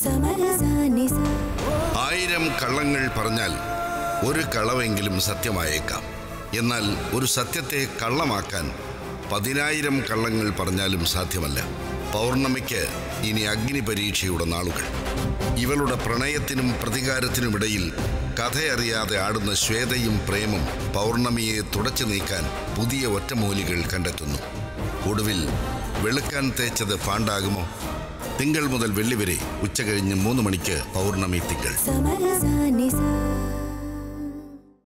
സമരസാനിസ ആയിരം കള്ളങ്ങൾ പറഞ്ഞാൽ ഒരു കളവെങ്കിലും സത്യമായേക്കാം എന്നാൽ ഒരു സത്യത്തെ കള്ളമാക്കാൻ പതിനായിരം കള്ളങ്ങൾ പറഞ്ഞാലും സാധ്യമല്ല പൗർണമിക്ക് ഇനി അഗ്നി പരീക്ഷയുടെ നാളുകൾ ഇവളുടെ പ്രണയത്തിനും പ്രതികാരത്തിനുമിടയിൽ കഥയറിയാതെ ആടുന്ന ശ്വേതയും പ്രേമം പൗർണമിയെ തുടച്ചു നീക്കാൻ പുതിയ ഒറ്റമൂലികൾ കണ്ടെത്തുന്നു ഒടുവിൽ വെളുക്കാൻ തേച്ചത് പാണ്ടാകുമോ തിങ്കൾ മുതൽ വെള്ളി വരെ ഉച്ചകഴിഞ്ഞ് മൂന്ന് മണിക്ക് പൗർണമി തിങ്കൾ സമരസാനിസ